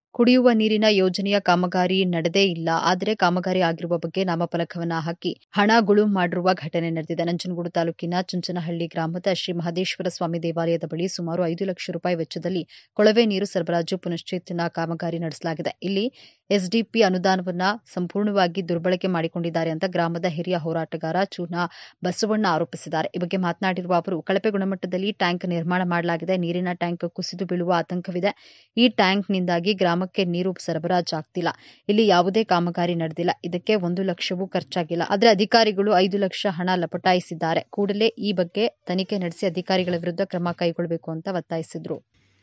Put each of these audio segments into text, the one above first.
ಕುಡಿಯುವ ನೀರಿನ ಯೋಜನೆಯ ಕಾಮಗಾರಿ ನಡೆದೇ ಇಲ್ಲ ಆದರೆ ಕಾಮಗಾರಿ ಆಗಿರುವ ಬಗ್ಗೆ ನಾಮಫಲಕವನ್ನ ಹಾಕಿ ಹಣ ಗುಳುಂ ಮಾಡಿರುವ ಘಟನೆ ನಡೆದಿದೆ ನಂಜನಗೂಡು ತಾಲೂಕಿನ ಚುಂಚನಹಳ್ಳಿ ಗ್ರಾಮದ ಶ್ರೀ ಮಹದೇಶ್ವರ ಸ್ವಾಮಿ ದೇವಾಲಯದ ಬಳಿ ಸುಮಾರು ಐದು ಲಕ್ಷ ರೂಪಾಯಿ ವೆಚ್ಚದಲ್ಲಿ ಕೊಳವೆ ನೀರು ಸರಬರಾಜು ಪುನಶ್ಚೇತನ ಕಾಮಗಾರಿ ನಡೆಸಲಾಗಿದೆ ಇಲ್ಲಿ ಎಸ್ಡಿಪಿ ಅನುದಾನವನ್ನ ಸಂಪೂರ್ಣವಾಗಿ ದುರ್ಬಳಕೆ ಮಾಡಿಕೊಂಡಿದ್ದಾರೆ ಅಂತ ಗ್ರಾಮದ ಹಿರಿಯ ಹೋರಾಟಗಾರ ಚೂನಾ ಬಸವಣ್ಣ ಆರೋಪಿಸಿದ್ದಾರೆ ಈ ಬಗ್ಗೆ ಮಾತನಾಡಿರುವ ಅವರು ಕಳಪೆ ಗುಣಮಟ್ಟದಲ್ಲಿ ಟ್ಯಾಂಕ್ ನಿರ್ಮಾಣ ಮಾಡಲಾಗಿದೆ ನೀರಿನ ಟ್ಯಾಂಕ್ ಕುಸಿದು ಬೀಳುವ ಆತಂಕವಿದೆ ಈ ಟ್ಯಾಂಕ್ನಿಂದಾಗಿ ಗ್ರಾಮಕ್ಕೆ ನೀರು ಸರಬರಾಜಾಗ್ತಿಲ್ಲ ಇಲ್ಲಿ ಯಾವುದೇ ಕಾಮಗಾರಿ ನಡೆದಿಲ್ಲ ಇದಕ್ಕೆ ಒಂದು ಲಕ್ಷವೂ ಖರ್ಚಾಗಿಲ್ಲ ಆದರೆ ಅಧಿಕಾರಿಗಳು ಐದು ಲಕ್ಷ ಹಣ ಲಪಟಾಯಿಸಿದ್ದಾರೆ ಕೂಡಲೇ ಈ ಬಗ್ಗೆ ತನಿಖೆ ನಡೆಸಿ ಅಧಿಕಾರಿಗಳ ವಿರುದ್ಧ ಕ್ರಮ ಕೈಗೊಳ್ಳಬೇಕು ಅಂತ ಒತ್ತಾಯಿಸಿದ್ರು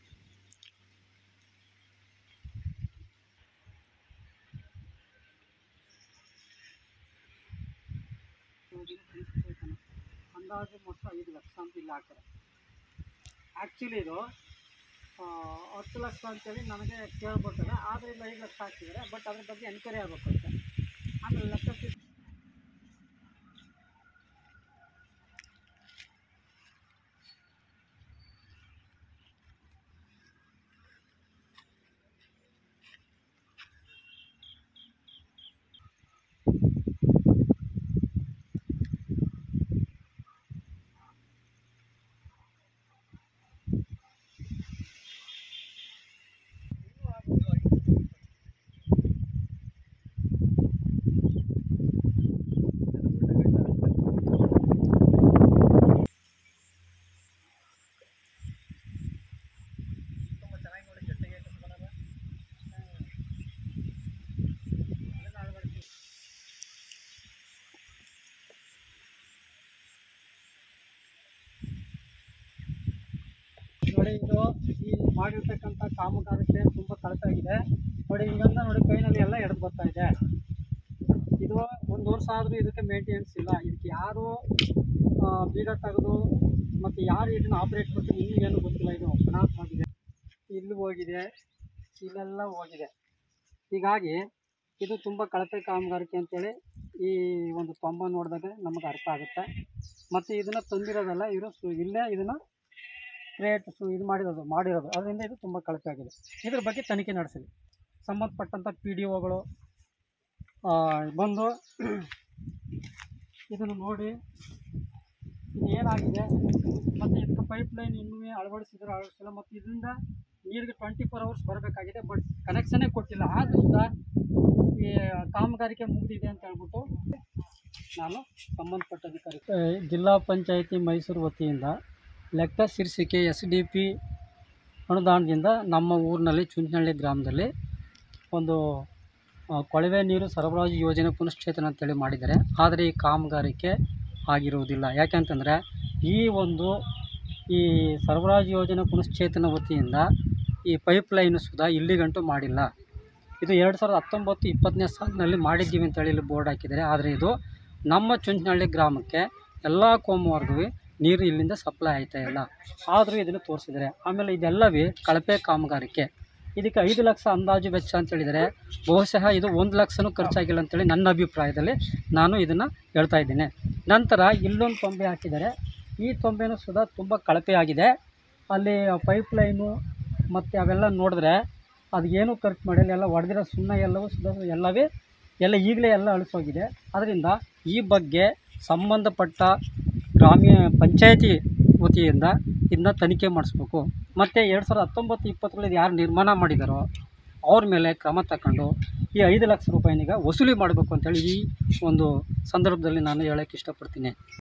ಅಂದಾಜು ಮೊತ್ತ ಐದು ಲಕ್ಷ ಅಂತ ಇಲ್ಲಿ ಹಾಕ್ತಾರೆ ಆ್ಯಕ್ಚುಲಿ ಇದು ಆ, ಹತ್ತು ಲಕ್ಷ ಅಂತೇಳಿ ನನಗೆ ಕೇಳ್ಕೊತಾರೆ ಆದರೆ ಇಲ್ಲಿ ಐದು ಲಕ್ಷ ಹಾಕ್ತಿದ್ದಾರೆ ಬಟ್ ಅದ್ರ ಬಗ್ಗೆ ಎನ್ಕ್ವೈರಿ ಆಗಬೇಕು ಅಂತ ಆಮೇಲೆ ಲೆಕ್ಕ ಸಿ- ನೋಡಿ ಇದು ಈ ಮಾಡಿರ್ತಕ್ಕಂಥ ಕಾಮಗಾರಿಕೆ ತುಂಬ ಕಳಪೆಯಾಗಿದೆ ನೋಡಿ ಹಿಂಗಂದ ನೋಡಿ ಕೈನಲ್ಲಿ ಎಲ್ಲ ಎಳೆದು ಬರ್ತಾ ಇದೆ ಇದು ಒಂದು ವರ್ಷ ಆದರೂ ಇದಕ್ಕೆ ಮೇಂಟೆನೆನ್ಸ್ ಇಲ್ಲ ಇದಕ್ಕೆ ಯಾರು ಆ, ಬೀಗ ತೆಗೆದು ಮತ್ತು ಯಾರು ಇದನ್ನು ಆಪ್ರೇಟ್ ಮಾಡ್ತಾರೆ ಇನ್ನೇನು ಗೊತ್ತಿಲ್ಲ ಇದು ಅನಾಥವಾಗಿದೆ ಇಲ್ಲಿ ಹೋಗಿದೆ ಇಲ್ಲೆಲ್ಲ ಹೋಗಿದೆ ಹೀಗಾಗಿ ಇದು ತುಂಬ ಕಳಪೆ ಕಾಮಗಾರಿಕೆ ಅಂತೇಳಿ ಈ ಒಂದು ಸ್ತಂಭ ನೋಡಿದಾಗ ನಮಗೆ ಅರ್ಥ ಆಗುತ್ತೆ ಮತ್ತು ಇದನ್ನು ತಂದಿರೋದಲ್ಲ ಇವರು ಸು ಇಲ್ಲೇ ಇದನ್ನು ಕ್ರಿಯೇಟ್ ಸು ಇದು ಮಾಡಿರೋದು ಮಾಡಿರೋದು ಅದರಿಂದ ಇದು ತುಂಬ ಕಳಪೆ ಆಗಿದೆ ಇದ್ರ ಬಗ್ಗೆ ತನಿಖೆ ನಡೆಸಲಿ ಸಂಬಂಧಪಟ್ಟಂಥ ಪಿ ಡಿ ಒಗಳು ಬಂದು ಇದನ್ನು ನೋಡಿ ಇದು ಏನಾಗಿದೆ ಮತ್ತು ಇದಕ್ಕೆ ಪೈಪ್ ಲೈನ್ ಇನ್ನೂ ಅಳವಡಿಸಿದ್ರೆ ಅಳವಡಿಸಿಲ್ಲ ಮತ್ತು ಇದರಿಂದ ನೀರಿಗೆ ಟ್ವೆಂಟಿ ಫೋರ್ ಅವರ್ಸ್ ಬರಬೇಕಾಗಿದೆ ಬಟ್ ಕನೆಕ್ಷನ್ನೇ ಕೊಟ್ಟಿಲ್ಲ ಆದರೂ ಸುಧಾ ಈ ಕಾಮಗಾರಿಕೆ ಮುಗಿದಿದೆ ಅಂತ ಹೇಳ್ಬಿಟ್ಟು ನಾನು ಸಂಬಂಧಪಟ್ಟ ಅಧಿಕಾರಿ ಆ, ಜಿಲ್ಲಾ ಪಂಚಾಯಿತಿ ಮೈಸೂರು ವತಿಯಿಂದ ಲೆಕ್ಕ ಶೀರ್ಷಿಕೆ ಎಸ್ ಡಿ ಪಿ ಅನುದಾನದಿಂದ ನಮ್ಮ ಊರಿನಲ್ಲಿ ಚುಂಚನಹಳ್ಳಿ ಗ್ರಾಮದಲ್ಲಿ ಒಂದು ಆ, ಕೊಳವೆ ನೀರು ಸರಬರಾಜು ಯೋಜನೆ ಪುನಶ್ಚೇತನ ಅಂತೇಳಿ ಮಾಡಿದ್ದಾರೆ ಆದರೆ ಈ ಕಾಮಗಾರಿಕೆ ಆಗಿರುವುದಿಲ್ಲ ಯಾಕೆಂತಂದರೆ ಈ ಒಂದು ಈ ಸರಬರಾಜು ಯೋಜನೆ ಪುನಶ್ಚೇತನ ವತಿಯಿಂದ ಈ ಪೈಪ್ ಲೈನು ಸುಧಾ ಇಲ್ಲಿಗಂಟು ಮಾಡಿಲ್ಲ ಇದು ಎರಡು ಸಾವಿರದ ಹತ್ತೊಂಬತ್ತು ಇಪ್ಪತ್ತನೇ ಸಾಲಿನಲ್ಲಿ ಮಾಡಿದ್ದೀವಿ ಅಂತೇಳಿ ಇಲ್ಲಿ ಬೋರ್ಡ್ ಹಾಕಿದ್ದಾರೆ ಆದರೆ ಇದು ನಮ್ಮ ಚುಂಚನಹಳ್ಳಿ ಗ್ರಾಮಕ್ಕೆ ಎಲ್ಲ ಕೋಮುವರೆಗೂ ನೀರು ಇಲ್ಲಿಂದ ಸಪ್ಲೈ ಆಯ್ತಾ ಇಲ್ಲ ಆದರೂ ಇದನ್ನು ತೋರಿಸಿದ್ದಾರೆ ಆಮೇಲೆ ಇದೆಲ್ಲವೇ ಕಳಪೆ ಕಾಮಗಾರಿಕೆ ಇದಕ್ಕೆ ಐದು ಲಕ್ಷ ಅಂದಾಜು ವೆಚ್ಚ ಅಂತ ಹೇಳಿದರೆ ಬಹುಶಃ ಇದು ಒಂದು ಲಕ್ಷನೂ ಖರ್ಚಾಗಿಲ್ಲ ಅಂತೇಳಿ ನನ್ನ ಅಭಿಪ್ರಾಯದಲ್ಲಿ ನಾನು ಇದನ್ನು ಹೇಳ್ತಾ ಇದ್ದೇನೆ ನಂತರ ಇಲ್ಲೊಂದು ತೊಂಬೆ ಹಾಕಿದ್ದಾರೆ ಈ ತೊಂಬೆನೂ ಸುಧಾ ತುಂಬ ಕಳಪೆಯಾಗಿದೆ ಅಲ್ಲಿ ಪೈಪ್ ಲೈನು ಮತ್ತು ಅವೆಲ್ಲ ನೋಡಿದ್ರೆ ಅದು ಏನೂ ಖರ್ಚು ಮಾಡಿಲ್ಲ ಎಲ್ಲ ಹೊಡೆದಿರೋ ಸುಣ್ಣ ಎಲ್ಲವೂ ಸುಧಾ ಎಲ್ಲವೇ ಎಲ್ಲ ಈಗಲೇ ಎಲ್ಲ ಅಳಿಸೋಗಿದೆ ಅದರಿಂದ ಈ ಬಗ್ಗೆ ಸಂಬಂಧಪಟ್ಟ ಗ್ರಾಮೀಣ ಪಂಚಾಯತಿ ವತಿಯಿಂದ ಇದನ್ನ ತನಿಖೆ ಮಾಡಿಸ್ಬೇಕು ಮತ್ತು ಎರಡು ಸಾವಿರದ ಹತ್ತೊಂಬತ್ತು ಇಪ್ಪತ್ತರಲ್ಲಿ ಯಾರು ನಿರ್ಮಾಣ ಮಾಡಿದಾರೋ ಅವ್ರ ಮೇಲೆ ಕ್ರಮ ತಗೊಂಡು ಈ ಐದು ಲಕ್ಷ ರೂಪಾಯಿನೀಗ ವಸೂಲಿ ಮಾಡಬೇಕು ಅಂತೇಳಿ ಈ ಒಂದು ಸಂದರ್ಭದಲ್ಲಿ ನಾನು ಹೇಳೋಕ್ಕೆ ಇಷ್ಟಪಡ್ತೀನಿ